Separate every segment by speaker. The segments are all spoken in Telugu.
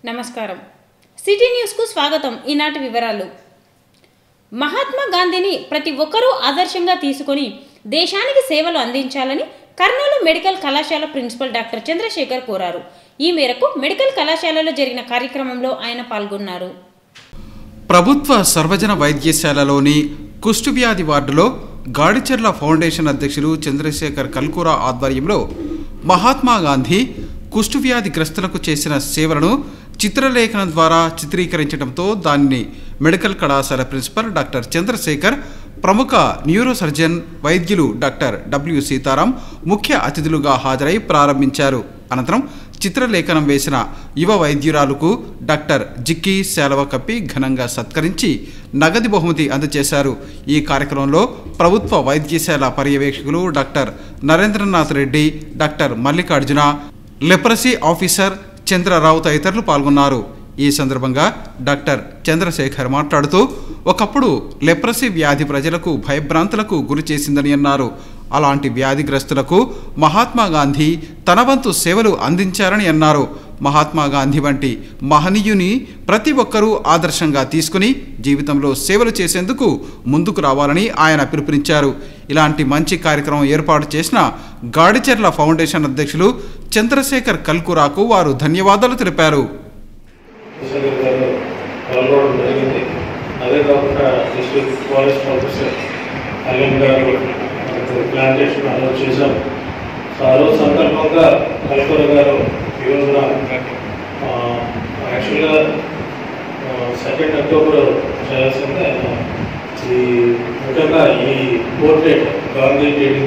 Speaker 1: నమస్కారం సిటీ న్యూస్కు స్వాగతం ఈనాటి వివరాలు మహాత్మా గాంధీని ప్రతి ఒక్కరూ ఆదర్శంగా తీసుకొని దేశానికి సేవలు అందించాలని కర్నూలు మెడికల్ కళాశాల ప్రిన్సిపల్ డాక్టర్ చంద్రశేఖర్ కోరారు ఈ మేరకు మెడికల్ కళాశాలలో జరిగిన కార్యక్రమంలో ఆయన పాల్గొన్నారు
Speaker 2: ప్రభుత్వ సర్వజన వైద్యశాలలోని కుష్ఠవ్యాధి వార్డులో గాడిచెర్ల ఫౌండేషన్ అధ్యక్షులు చంద్రశేఖర్ కల్కూరా ఆధ్వర్యంలో మహాత్మా గాంధీ కుష్ఠవ్యాధిగ్రస్తులకు చేసిన సేవలను చిత్రలేఖనం ద్వారా చిత్రీకరించడంతో దానిని మెడికల్ కళాశాల ప్రిన్సిపల్ డాక్టర్ చంద్రశేఖర్ ప్రముఖ న్యూరో సర్జన్ వైద్యులు డాక్టర్ డబ్ల్యూ సీతారాం ముఖ్య అతిథులుగా హాజరై ప్రారంభించారు అనంతరం చిత్రలేఖనం వేసిన యువ వైద్యురాలకు డాక్టర్ జిక్కి సేలవ కప్పి ఘనంగా సత్కరించి నగదు బహుమతి అందజేశారు ఈ కార్యక్రమంలో ప్రభుత్వ వైద్యశాల పర్యవేక్షకులు doctor Narendranath Reddy doctor Mallikarjuna leprosy officer Chandrarao తదితరులు పాల్గొన్నారు ఈ సందర్భంగా డాక్టర్ చంద్రశేఖర్ మాట్లాడుతూ ఒకప్పుడు లెప్రసీ వ్యాధి ప్రజలకు భయభ్రాంతులకు గురి చేసిందని అన్నారు అలాంటి వ్యాధిగ్రస్తులకు మహాత్మా గాంధీ తన వంతు సేవలు అందించారని అన్నారు మహాత్మా గాంధీ వంటి మహనీయుని ప్రతి ఒక్కరూ ఆదర్శంగా తీసుకుని జీవితంలో సేవలు చేసేందుకు ముందుకు రావాలని ఆయన పిలుపునిచ్చారు ఇలాంటి మంచి కార్యక్రమం ఏర్పాటు చేసిన గాడిచెర్ల ఫౌండేషన్ అధ్యక్షులు చంద్రశేఖర్ కల్కురాకు వారు ధన్యవాదాలు తెలిపారు
Speaker 3: శేఖర్ గారు పాల్గొనడం జరిగింది అదే కాకుండా డిస్ట్రిక్ట్ ఫారెస్ట్ ఆఫీసర్ అలీం గారు మనకు ప్లాంటేషన్ అలౌట్ చేశాం సో ఆ రోజు సందర్భంగా కల్పన గారు ఈ రోజున ఆ, యాక్చువల్గా సెకండ్ అక్టోబర్ చేయాల్సిందే ఆయన ఈ ముఖ్యంగా ఈ పోర్ట్రేట్ గాంధీ ట్రేడింగ్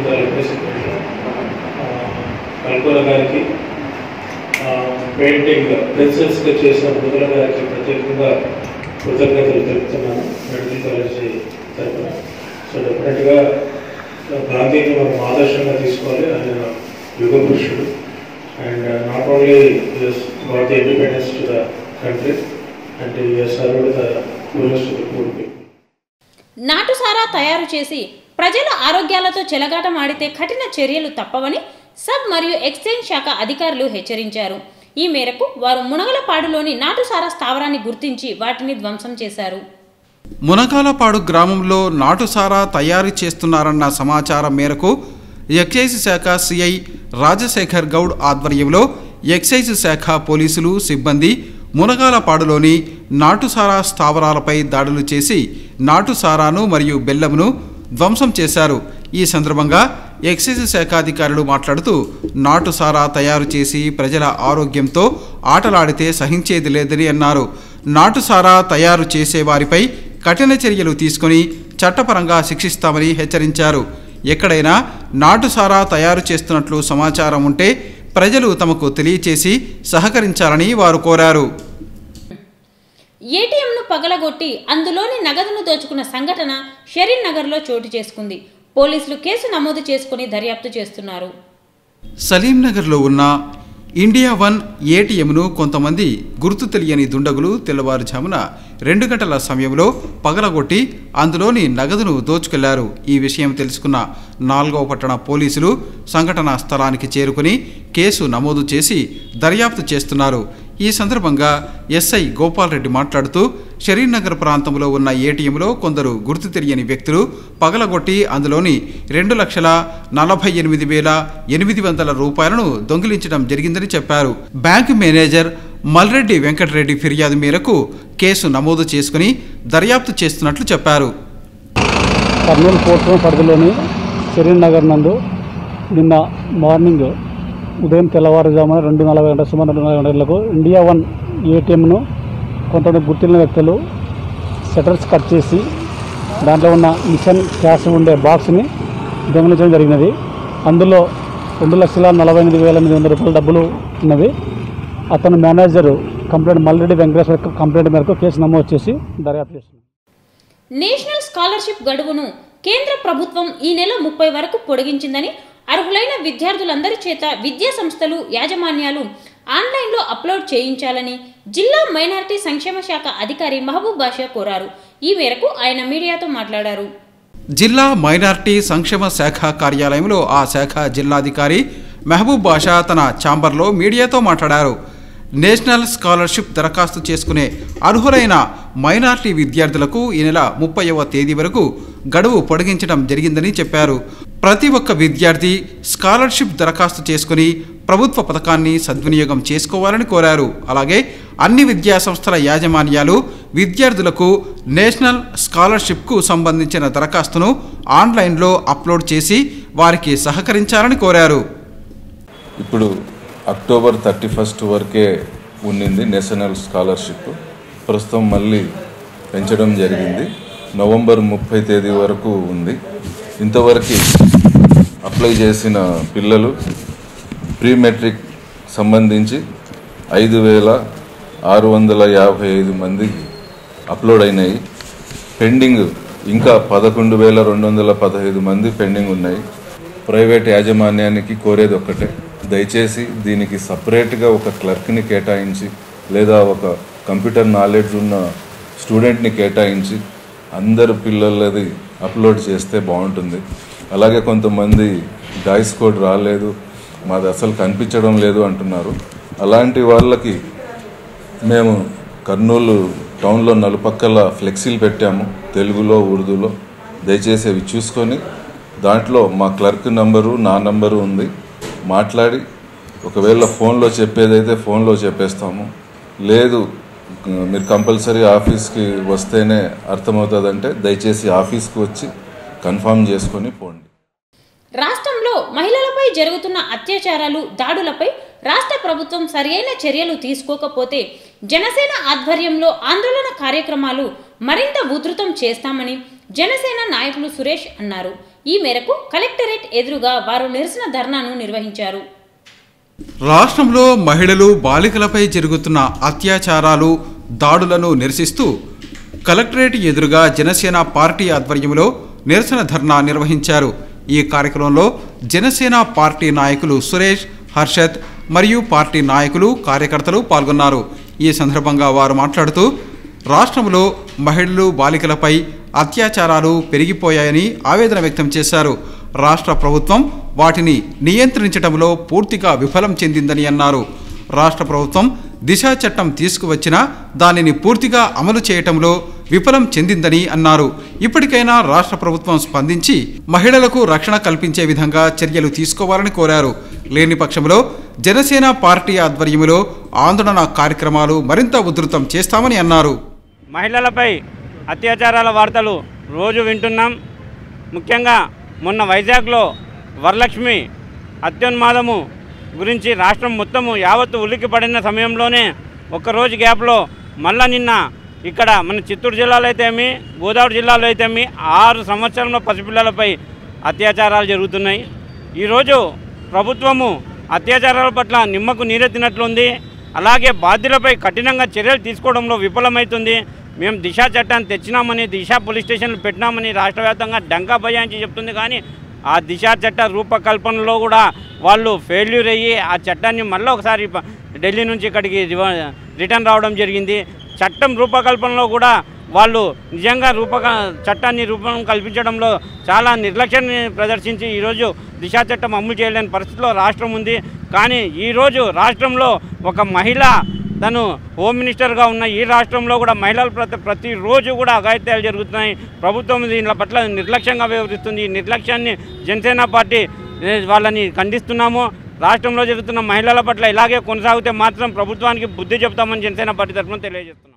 Speaker 3: కల్పన గారికి పెయింటింగ్ పెన్సిల్స్గా చేసిన బుద్ధుల గారికి ప్రత్యేకంగా కృతజ్ఞతలు తెలుపుతున్నాను మెడికల్ కాలేజ్ తరఫున సో డెఫినెట్గా గాంధీని మనం ఆదర్శంగా తీసుకోవాలి ఆయన యుగ పురుషుడు and not only got the independence to the country and served the purest to the poor people
Speaker 1: నాటుసారా తయారు చేసి ప్రజల ఆరోగ్యాలతో చెలగాటమాడితే కఠిన చర్యలు తప్పవని సబ్ మరియు ఎక్సైజ్ శాఖ అధికారులు హెచ్చరించారు ఈ మేరకు వారు మునగలపాడులోని నాటుసారా స్థావరాన్ని గుర్తించి వాటిని ధ్వంసం చేశారు
Speaker 2: మునకాలపాడు గ్రామంలో నాటుసారా తయారు చేస్తున్నారన్న సమాచారం మేరకు ఎక్సైజ్ శాఖ సిఐ రాజశేఖర్ గౌడ్ ఆధ్వర్యంలో ఎక్సైజ్ శాఖ పోలీసులు సిబ్బంది మునగాలపాడులోని నాటుసారా స్థావరాలపై దాడులు చేసి నాటుసారాను మరియు బెల్లంను ధ్వంసం చేశారు ఈ సందర్భంగా ఎక్సైజ్ శాఖ అధికారులు మాట్లాడుతూ నాటుసారా తయారు చేసి ప్రజల ఆరోగ్యంతో ఆటలాడితే సహించేది లేదని అన్నారు నాటుసారా తయారు చేసే వారిపై కఠిన చర్యలు తీసుకొని చట్టపరంగా శిక్షిస్తామని హెచ్చరించారు ఎక్కడైనా నాటుసారా తయారు చేస్తున్నట్లు సమాచారం ఉంటే ప్రజలు తమకు తెలియచేసి సహకరించాలని వారు కోరారు
Speaker 1: ఏటీఎంను పగలగొట్టి అందులోని నగదును దోచుకున్న సంఘటన షరీన్ నగర్లో చోటు చేసుకుంది పోలీసులు కేసు నమోదు చేసుకుని దర్యాప్తు చేస్తున్నారు
Speaker 2: సలీంనగర్లో ఉన్న ఇండియా వన్ ఏటీఎంను కొంతమంది గుర్తు తెలియని దుండగులు తెల్లవారుజామున రెండు గంటల సమయంలో పగలగొట్టి అందులోని నగదును దోచుకెళ్లారు ఈ విషయం తెలుసుకున్న నాలుగవ పట్టణ పోలీసులు సంఘటనా స్థలానికి చేరుకుని కేసు నమోదు చేసి దర్యాప్తు చేస్తున్నారు ఈ సందర్భంగా ఎస్ఐ గోపాల్ రెడ్డి మాట్లాడుతూ షరీర్నగర్ ప్రాంతంలో ఉన్న ఏటీఎంలో కొందరు గుర్తు తెలియని వ్యక్తులు పగలగొట్టి అందులోని రెండు లక్షల నలభై ఎనిమిది వేల ఎనిమిది వందల రూపాయలను దొంగిలించడం జరిగిందని చెప్పారు బ్యాంకు మేనేజర్ మల్రెడ్డి వెంకటరెడ్డి ఫిర్యాదు మేరకు కేసు నమోదు చేసుకుని దర్యాప్తు చేస్తున్నట్లు చెప్పారు
Speaker 4: కర్నూలు కోర్టు పరిధిలోని షరీన్ నగర్ నందు నిన్న మార్నింగ్ ఉదయం తెల్లవారుజామున రెండు నలభై గంటల సుమారు రెండు నలభై గంటలకు ఇండియా వన్ ఏటీఎంను కొంతమంది గుర్తిన వ్యక్తులు షటర్స్ కట్ చేసి దాంట్లో ఉన్న మిషన్ క్యాష్ ఉండే బాక్స్ని దొంగిలించడం జరిగినది అందులో రెండు లక్షల నలభై ఎనిమిది వేల ఎనిమిది వందల రూపాయల డబ్బులు ఉన్నవి అతను manager complaint Malreddy Venkateswara complaint మేరకు కేసు నమోదు చేసి దర్యాప్తు చేస్తున్నారు
Speaker 1: నేషనల్ స్కాలర్షిప్ గడువును కేంద్ర ప్రభుత్వం ఈ నెల ముప్పై వరకు పొడిగించిందని అర్హులైన విద్యార్థులందరి చేత విద్యా సంస్థలు యాజమాన్యాలు ఆన్లైన్లో అప్లోడ్ చేయించాలని జిల్లా మైనారిటీ సంక్షేమ శాఖ అధికారి మహబూబ్ బాషా కోరారు ఈ మేరకు ఆయన మీడియాతో మాట్లాడారు
Speaker 2: జిల్లా మైనార్టీ సంక్షేమ శాఖ కార్యాలయంలో ఆ శాఖ జిల్లాధికారి మెహబూబ్ బాషా తన ఛాంబర్లో మీడియాతో మాట్లాడారు నేషనల్ స్కాలర్షిప్ దరఖాస్తు చేసుకునే అర్హులైన మైనార్టీ విద్యార్థులకు ఈ నెల ముప్పైవ తేదీ వరకు గడువు పొడిగించడం జరిగిందని చెప్పారు ప్రతి ఒక్క విద్యార్థి స్కాలర్షిప్ దరఖాస్తు చేసుకుని ప్రభుత్వ పథకాన్ని సద్వినియోగం చేసుకోవాలని కోరారు అలాగే అన్ని విద్యా సంస్థల యాజమాన్యాలు విద్యార్థులకు నేషనల్ స్కాలర్షిప్కు సంబంధించిన దరఖాస్తును ఆన్లైన్లో అప్లోడ్ చేసి వారికి సహకరించాలని కోరారు
Speaker 5: ఇప్పుడు అక్టోబర్ థర్టీ ఫస్ట్ వరకే ఉండింది నేషనల్ స్కాలర్షిప్ ప్రస్తుతం మళ్ళీ పెంచడం జరిగింది నవంబర్ ముప్పై తేదీ వరకు ఉంది ఇంతవరకు అప్లై చేసిన పిల్లలు ప్రీ మెట్రిక్ సంబంధించి ఐదు వేల ఆరు వందల యాభై ఐదు మందికి అప్లోడ్ అయినాయి పెండింగ్ ఇంకా పదకొండు వేల రెండు వందల పదహైదు మంది పెండింగ్ ఉన్నాయి ప్రైవేట్ యాజమాన్యానికి కోరేది ఒక్కటే దయచేసి దీనికి సపరేట్గా ఒక క్లర్క్ని కేటాయించి లేదా ఒక కంప్యూటర్ నాలెడ్జ్ ఉన్న స్టూడెంట్ని కేటాయించి అందరు పిల్లలది అప్లోడ్ చేస్తే బాగుంటుంది అలాగే కొంతమంది డాయిస్ కోడ్ రాలేదు మాది అసలు కనిపించడం లేదు అంటున్నారు అలాంటి వాళ్ళకి మేము కర్నూలు టౌన్లో నలుపక్కల ఫ్లెక్సీలు పెట్టాము తెలుగులో ఉర్దూలో దయచేసి అవి చూసుకొని దాంట్లో మా క్లర్క్ నంబరు నా నంబరు ఉంది మాట్లాడి ఒకవేళ ఫోన్లో చెప్పేదైతే ఫోన్లో చెప్పేస్తాము లేదు మీరు కంపల్సరీ ఆఫీస్కి వస్తేనే అర్థమవుతుందంటే దయచేసి ఆఫీస్కి వచ్చి కన్ఫామ్ చేసుకొని పోండి
Speaker 1: రాష్ట్రంలో మహిళలపై జరుగుతున్న అత్యాచారాలు దాడులపై రాష్ట్ర ప్రభుత్వం సరియైన చర్యలు తీసుకోకపోతే జనసేన ఆధ్వర్యంలో ఆందోళన కార్యక్రమాలు మరింత ఉధృతం చేస్తామని జనసేన నాయకులు సురేష్ అన్నారు ఈ మేరకు కలెక్టరేట్ ఎదురుగా వారు నిరసన ధర్నాను నిర్వహించారు
Speaker 2: రాష్ట్రంలో మహిళలు బాలికలపై జరుగుతున్న అత్యాచారాలు దాడులను నిరసిస్తూ కలెక్టరేట్ ఎదురుగా జనసేన పార్టీ ఆధ్వర్యంలో నిరసన ధర్నా నిర్వహించారు ఈ కార్యక్రమంలో జనసేన పార్టీ నాయకులు సురేష్ హర్షత్ మరియు పార్టీ నాయకులు కార్యకర్తలు పాల్గొన్నారు ఈ సందర్భంగా వారు మాట్లాడుతూ రాష్ట్రంలో మహిళలు బాలికలపై అత్యాచారాలు పెరిగిపోయాయని ఆవేదన వ్యక్తం చేశారు రాష్ట్ర ప్రభుత్వం వాటిని నియంత్రించడంలో పూర్తిగా విఫలం చెందిందని అన్నారు రాష్ట్ర ప్రభుత్వం దిశా చట్టం తీసుకువచ్చినా దానిని పూర్తిగా అమలు చేయటంలో విఫలం చెందిందని అన్నారు ఇప్పటికైనా రాష్ట్ర ప్రభుత్వం స్పందించి మహిళలకు రక్షణ కల్పించే విధంగా చర్యలు తీసుకోవాలని కోరారు లేని పక్షంలో జనసేన పార్టీ ఆధ్వర్యంలో ఆందోళన కార్యక్రమాలు మరింత ఉధృతం చేస్తామని అన్నారు
Speaker 6: మహిళలపై అత్యాచారాల వార్తలు రోజు వింటున్నాం ముఖ్యంగా మొన్న వైజాగ్లో వరలక్ష్మి అత్యున్మాదము గురించి రాష్ట్రం మొత్తము యావత్తు ఉలిక్కి పడిన సమయంలోనే ఒక్కరోజు గ్యాప్లో మళ్ళా నిన్న ఇక్కడ మన చిత్తూరు జిల్లాలో అయితేమి గోదావరి జిల్లాలో అయితేమి ఆరు సంవత్సరంలో పసిపిల్లలపై అత్యాచారాలు జరుగుతున్నాయి ఈరోజు ప్రభుత్వము అత్యాచారాల పట్ల నిమ్మకు నీరెత్తినట్లుంది అలాగే బాధ్యులపై కఠినంగా చర్యలు తీసుకోవడంలో విఫలమవుతుంది మేము దిశ చట్టాన్ని తెచ్చినామని దిశ పోలీస్ స్టేషన్లు పెట్టినామని రాష్ట్ర వ్యాప్తంగా డంకా బజాయించి చెప్తుంది కానీ ఆ దిశ చట్ట రూపకల్పనలో కూడా వాళ్ళు ఫెయిల్యూర్ అయ్యి ఆ చట్టాన్ని మళ్ళీ ఒకసారి ప- ఢిల్లీ నుంచి ఇక్కడికి రివ- రిటర్న్ రావడం జరిగింది చట్టం రూపకల్పనలో కూడా వాళ్ళు నిజంగా రూపక చట్టాన్ని రూపం కల్పించడంలో చాలా నిర్లక్ష్యాన్ని ప్రదర్శించి ఈరోజు దిశా చట్టం అమలు చేయలేని పరిస్థితిలో రాష్ట్రం ఉంది కానీ ఈరోజు రాష్ట్రంలో ఒక మహిళ తను హోమ్ మినిస్టర్గా ఉన్న ఈ రాష్ట్రంలో కూడా మహిళల ప్రతి ప్రతిరోజు కూడా అఘాయిత్యాలు జరుగుతున్నాయి ప్రభుత్వం దీని పట్ల నిర్లక్ష్యంగా వ్యవహరిస్తుంది ఈ నిర్లక్ష్యాన్ని జనసేన పార్టీ ఏ, వాళ్ళని ఖండిస్తున్నాము రాష్ట్రంలో జరుగుతున్న మహిళల పట్ల ఇలాగే కొనసాగితే మాత్రం ప్రభుత్వానికి బుద్ధి చెప్తామని జనసేన పార్టీ తరఫున తెలియజేస్తున్నాం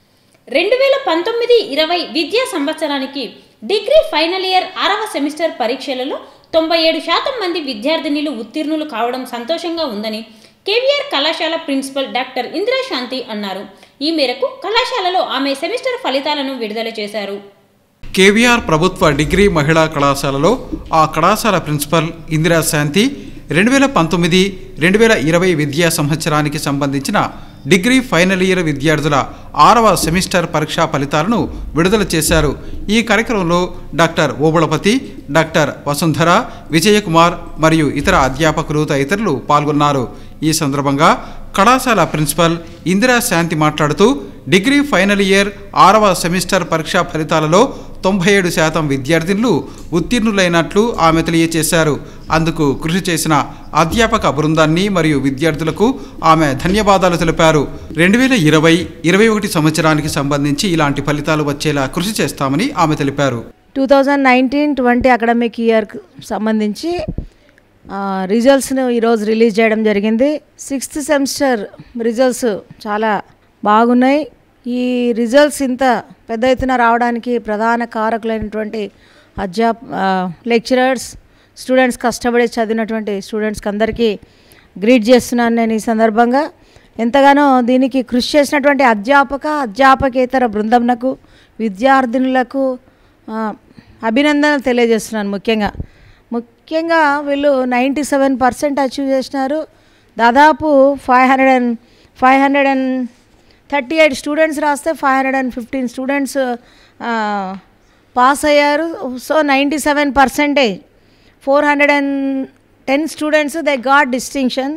Speaker 1: రెండు వేల పంతొమ్మిది ఇరవై విద్యా సంవత్సరానికి డిగ్రీ ఫైనల్ ఇయర్ ఆరవ సెమిస్టర్ పరీక్షలలో తొంభై ఏడు శాతం మంది విద్యార్థినులు ఉత్తీర్ణులు కావడం సంతోషంగా ఉందని కేవీఆర్ కళాశాల ప్రిన్సిపల్ డాక్టర్ ఇందిరాశాంతి అన్నారు ఈ మేరకు కళాశాలలో ఆమె సెమిస్టర్ ఫలితాలను విడుదల చేశారు
Speaker 2: కేవీఆర్ ప్రభుత్వ డిగ్రీ మహిళా కళాశాలలో ఆ కళాశాల ప్రిన్సిపల్ ఇందిరా శాంతి రెండు వేల పంతొమ్మిది రెండు వేల ఇరవై విద్యా సంవత్సరానికి సంబంధించిన డిగ్రీ ఫైనల్ ఇయర్ విద్యార్థుల ఆరవ సెమిస్టర్ పరీక్షా ఫలితాలను విడుదల చేశారు ఈ కార్యక్రమంలో డాక్టర్ ఓబుళపతి డాక్టర్ వసుంధర విజయకుమార్ మరియు ఇతర అధ్యాపకులు తదితరులు పాల్గొన్నారు ఈ సందర్భంగా కళాశాల ప్రిన్సిపల్ ఇందిరా శాంతి మాట్లాడుతూ డిగ్రీ ఫైనల్ ఇయర్ ఆరవ సెమిస్టర్ పరీక్షా ఫలితాలలో తొంభై ఏడు శాతం విద్యార్థినులు ఉత్తీర్ణులైనట్లు ఆమె తెలియజేశారు అందుకు కృషి చేసిన అధ్యాపక బృందాన్ని మరియు విద్యార్థులకు ఆమె ధన్యవాదాలు తెలిపారు రెండు వేల ఇరవై ఇరవై ఒకటి సంవత్సరానికి సంబంధించి ఇలాంటి ఫలితాలు వచ్చేలా కృషి చేస్తామని ఆమె తెలిపారు
Speaker 7: two thousand nineteen twenty academic ఇయర్కి సంబంధించి రిజల్ట్స్ను ఈరోజు రిలీజ్ చేయడం జరిగింది సిక్స్త్ సెమిస్టర్ రిజల్ట్స్ చాలా బాగున్నాయి ఈ రిజల్ట్స్ ఇంత పెద్ద ఎత్తున రావడానికి ప్రధాన కారకులైనటువంటి అధ్యాప్ లెక్చరర్స్ స్టూడెంట్స్ కష్టపడి చదివినటువంటి స్టూడెంట్స్కి అందరికీ గ్రీట్ చేస్తున్నాను నేను ఈ సందర్భంగా ఎంతగానో దీనికి కృషి చేసినటువంటి అధ్యాపక అధ్యాపకేతర బృందంనకు విద్యార్థినులకు ఆ, అభినందనలు తెలియజేస్తున్నాను ముఖ్యంగా ముఖ్యంగా వీళ్ళు నైంటీ సెవెన్ పర్సెంట్ అచీవ్ చేసినారు దాదాపు five hundred and five hundred and thirty eight students రాస్తే five hundred and fifteen students pass అయ్యారు so ninety seven percentage four hundred and ten students they got distinction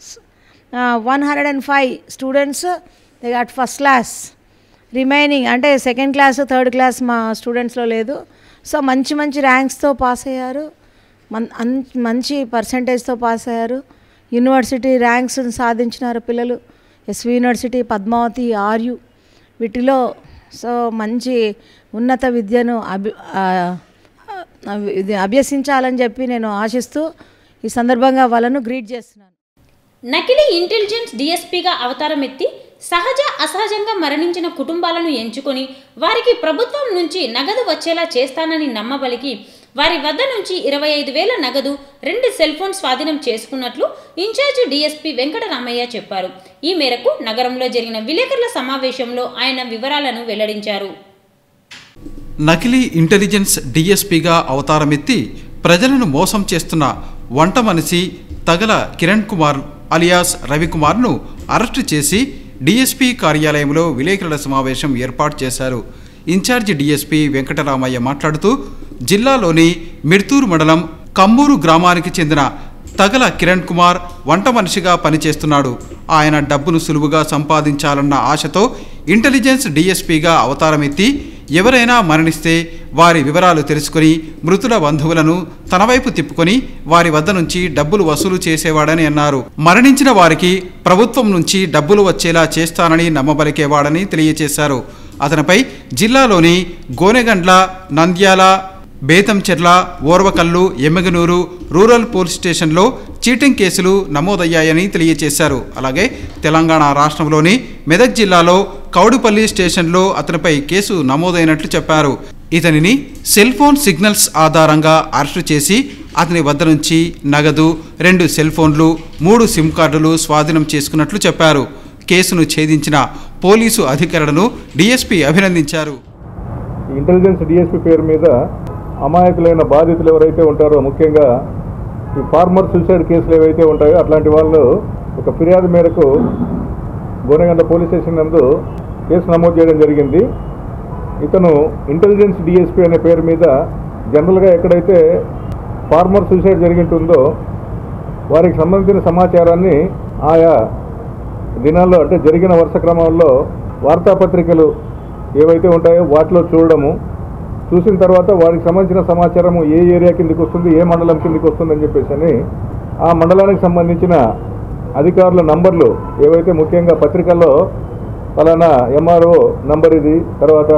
Speaker 7: one hundred and five students they got first class remaining అంటే సెకండ్ క్లాస్ థర్డ్ క్లాస్ మా స్టూడెంట్స్లో లేదు సో మంచి మంచి ర్యాంక్స్తో పాస్ అయ్యారు మన్ అన్- మంచి పర్సంటేజ్తో పాస్ అయ్యారు యూనివర్సిటీ ర్యాంక్స్ సాధించినారు పిల్లలు ఎస్వి యూనివర్సిటీ పద్మావతి ఆర్యు వీటిలో సో మంచి ఉన్నత విద్యను అభి ఆ, ఆ, ఇది అభ్యసించాలని చెప్పి నేను ఆశిస్తూ ఈ సందర్భంగా వాళ్ళను గ్రీట్ చేస్తున్నాను
Speaker 1: నకిలీ ఇంటెలిజెన్స్ డిఎస్పీగా అవతారం ఎత్తి సహజ అసహజంగా మరణించిన కుటుంబాలను ఎంచుకొని వారికి ప్రభుత్వం నుంచి నగదు వచ్చేలా చేస్తానని నమ్మబలికి వారి వద్ద నుంచి ఇరవై ఐదు వేల నగదు రెండు సెల్ ఫోన్ స్వాధీనం చేసుకున్నట్లు ఇన్ఛార్జ్ డీఎస్పీ వెంకటరామయ్య చెప్పారు ఈ మేరకు నగరంలో జరిగిన విలేకరుల సమావేశంలో ఆయన వివరాలను వెల్లడించారు
Speaker 2: నకిలీ ఇంటెలిజెన్స్ డిఎస్పీగా అవతారమెత్తి ప్రజలను మోసం చేస్తున్న వంట మనిషి తగల కిరణ్ కుమార్ అలియాస్ రవికుమార్ను అరెస్టు చేసి డిఎస్పీ కార్యాలయంలో విలేకరుల సమావేశం ఏర్పాటు చేశారు ఇన్ఛార్జి డిఎస్పీ వెంకటరామయ్య మాట్లాడుతూ జిల్లాలోని మిర్తూరు మండలం కమ్మూరు గ్రామానికి చెందిన తగల కిరణ్ కుమార్ వంట మనిషిగా పనిచేస్తున్నాడు ఆయన డబ్బును సులువుగా సంపాదించాలన్న ఆశతో ఇంటెలిజెన్స్ డిఎస్పీగా అవతారమెత్తి ఎవరైనా మరణిస్తే వారి వివరాలు తెలుసుకొని మృతుల బంధువులను తన వైపు తిప్పుకొని వారి వద్ద నుంచి డబ్బులు వసూలు చేసేవాడని అన్నారు మరణించిన వారికి ప్రభుత్వం నుంచి డబ్బులు వచ్చేలా చేస్తానని నమ్మబలికేవాడని తెలియజేశారు అతనిపై జిల్లాలోని గోనెగండ్ల నంద్యాల బేతంచెర్ల ఓర్వకల్లు ఎమ్మగనూరు రూరల్ పోలీస్ స్టేషన్లో చీటింగ్ కేసులు నమోదయ్యాయని తెలియజేశారు అలాగే తెలంగాణ రాష్ట్రంలోని మెదక్ జిల్లాలో కౌడుపల్లి స్టేషన్లో అతనిపై కేసు నమోదైనట్లు చెప్పారు ఇతనిని సెల్ ఫోన్ సిగ్నల్స్ ఆధారంగా అరెస్టు చేసి అతని వద్ద నుంచి నగదు రెండు సెల్ ఫోన్లు మూడు సిమ్ కార్డులు స్వాధీనం చేసుకున్నట్లు చెప్పారు కేసును ఛేదించిన పోలీసు అధికారులను డీఎస్పీ అభినందించారు
Speaker 8: ఈ ఇంటెలిజెన్స్ డిఎస్పీ పేరు మీద అమాయకులైన బాధితులు ఎవరైతే ఉంటారో ముఖ్యంగా ఈ ఫార్మర్ సూసైడ్ కేసులు ఏవైతే ఉంటాయో అట్లాంటి వాళ్ళు ఒక ఫిర్యాదు మేరకు గోనెగండ పోలీస్ స్టేషన్ నందు కేసు నమోదు చేయడం జరిగింది ఇతను ఇంటెలిజెన్స్ డిఎస్పీ అనే పేరు మీద జనరల్గా ఎక్కడైతే ఫార్మర్ సూసైడ్ జరిగింటుందో వారికి సంబంధించిన సమాచారాన్ని ఆయా దినాల్లో అంటే జరిగిన వరుస క్రమంలో వార్తాపత్రికలు ఏవైతే ఉంటాయో వాటిలో చూడడము చూసిన తర్వాత వారికి సంబంధించిన సమాచారం ఏ ఏరియా కిందకి వస్తుంది ఏ మండలం కిందకి వస్తుంది అని చెప్పేసి అని ఆ మండలానికి సంబంధించిన అధికారుల నంబర్లు ఏవైతే ముఖ్యంగా పత్రికల్లో ఫలానా ఎంఆర్ఓ నంబర్ ఇది తర్వాత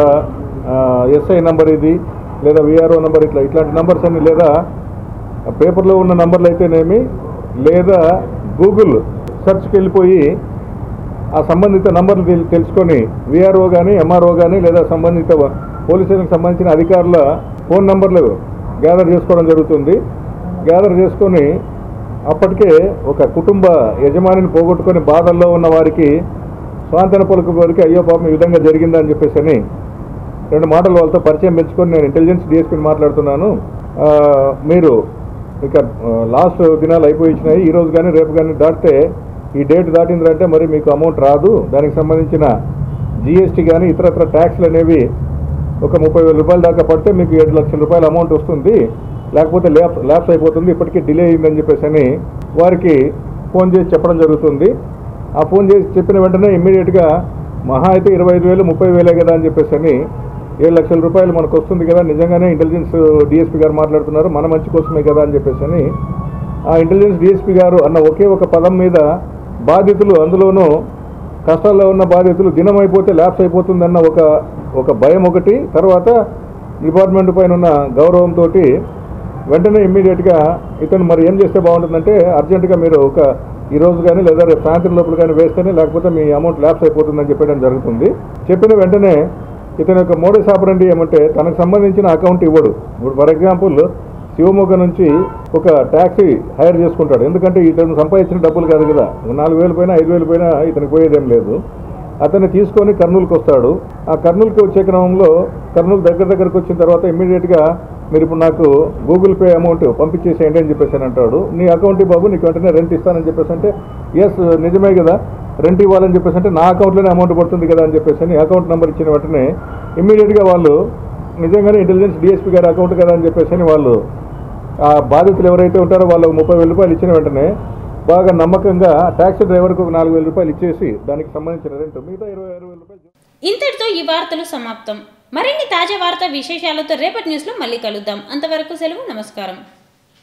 Speaker 8: ఎస్ఐ నంబర్ ఇది లేదా విఆర్ఓ నంబర్ ఇట్లా ఇట్లాంటి నంబర్స్ అన్ని లేదా పేపర్లో ఉన్న నంబర్లు అయితేనేమి లేదా గూగుల్ సెర్చ్కి వెళ్ళిపోయి ఆ సంబంధిత నంబర్లు తెల్- తెలుసుకొని విఆర్ఓ కానీ ఎంఆర్ఓ కానీ లేదా సంబంధిత పోలీస్ స్టేషన్కి సంబంధించిన అధికారుల ఫోన్ నంబర్లు గ్యాదర్ చేసుకోవడం జరుగుతుంది గ్యాదర్ చేసుకొని అప్పటికే ఒక కుటుంబ యజమానిని పోగొట్టుకొని బాధల్లో ఉన్న వారికి స్వాంతన పలుకు వారికి అయ్యో పాపం ఈ విధంగా జరిగిందని చెప్పేసి అని రెండు మాటలు వాళ్ళతో పరిచయం పెంచుకొని నేను ఇంటెలిజెన్స్ డిఎస్పీని మాట్లాడుతున్నాను ఆ, మీరు ఇక ఆ, లాస్ట్ దినాలు అయిపోయించినాయి ఈ రోజు కానీ రేపు కానీ దాటితే ఈ డేట్ దాటిందంటే మరి మీకు అమౌంట్ రాదు దానికి సంబంధించిన జిఎస్టీ కానీ ఇతరత్ర ట్యాక్స్లు అనేవి ఒక ముప్పై వేల రూపాయల దాకా పడితే మీకు ఏడు లక్షల రూపాయల అమౌంట్ వస్తుంది లేకపోతే ల్యాప్ ల్యాప్స్ అయిపోతుంది ఇప్పటికీ డిలే అయిందని చెప్పేసి అని వారికి ఫోన్ చేసి చెప్పడం జరుగుతుంది ఆ ఫోన్ చేసి చెప్పిన వెంటనే ఇమ్మీడియట్గా మహా అయితే ఇరవై ఐదు వేలు ముప్పై వేలే కదా అని చెప్పేసి అని ఏడు లక్షల రూపాయలు మనకు వస్తుంది కదా నిజంగానే ఇంటెలిజెన్స్ డిఎస్పీ గారు మాట్లాడుతున్నారు మన మంచి కోసమే కదా అని చెప్పేసి అని ఆ ఇంటెలిజెన్స్ డిఎస్పీ గారు అన్న ఒకే ఒక పదం మీద బాధితులు అందులోనూ కష్టాల్లో ఉన్న బాధితులు దినం అయిపోతే ల్యాప్స్ అయిపోతుందన్న ఒక ఒక భయం ఒకటి తర్వాత డిపార్ట్మెంట్ పైన ఉన్న గౌరవంతో వెంటనే ఇమ్మీడియట్గా ఇతను మరి ఏం చేస్తే బాగుంటుందంటే అర్జెంటుగా మీరు ఒక ఈ రోజు కానీ లేదా రేపు సాయంత్రం లోపల కానీ వేస్తేనే లేకపోతే మీ అమౌంట్ ల్యాప్స్ అయిపోతుందని చెప్పడం జరుగుతుంది చెప్పిన వెంటనే ఇతని యొక్క మోడీస్ ఆపరండి ఏమంటే తనకు సంబంధించిన అకౌంట్ ఇవ్వడు ఇప్పుడు ఫర్ ఎగ్జాంపుల్ శివమొగ్గ నుంచి ఒక ట్యాక్సీ హైర్ చేసుకుంటాడు ఎందుకంటే ఇతను సంపాదించిన డబ్బులు కాదు కదా నాలుగు వేలు పోయినా ఐదు వేలు పోయినా ఇతనికి పోయేదేం లేదు అతన్ని తీసుకొని కర్నూలుకి వస్తాడు ఆ కర్నూలుకి వచ్చే క్రమంలో కర్నూలు దగ్గర దగ్గరకు వచ్చిన తర్వాత ఇమ్మీడియట్గా మీరు ఇప్పుడు నాకు గూగుల్ పే అమౌంట్ పంపించేసేయండి అని చెప్పేసి అని అంటాడు నీ అకౌంట్ బాబు నీకు వెంటనే రెంట్ ఇస్తానని చెప్పేసి అంటే ఎస్ నిజమే కదా రెంట్ ఇవ్వాలని చెప్పేసి అంటే నా అకౌంట్లోనే అమౌంట్ పడుతుంది కదా అని చెప్పేసి అని అకౌంట్ నెంబర్ ఇచ్చిన వెంటనే ఇమ్మీడియట్గా వాళ్ళు నిజంగానే ఇంటెలిజెన్స్ డిఎస్పీ గారి అకౌంట్ కదా అని చెప్పేసి అని వాళ్ళు ఆ బాధితులు ఎవరైతే ఉంటారో వాళ్ళకు ముప్పై వేల రూపాయలు ఇచ్చిన వెంటనే బాగా నమ్మకంగా ట్యాక్సీ డ్రైవర్కి ఒక నాలుగు వేల రూపాయలు ఇచ్చేసి దానికి సంబంధించిన రెంట్ మిగతా ఇరవై ఆరు వేల రూపాయలు
Speaker 1: ఇంతటితో ఈ వార్తలు సమాప్తం మరిన్ని తాజా వార్తా విశేషాలతో రేపటి న్యూస్లో మళ్ళీ కలుద్దాం అంతవరకు సెలవు నమస్కారం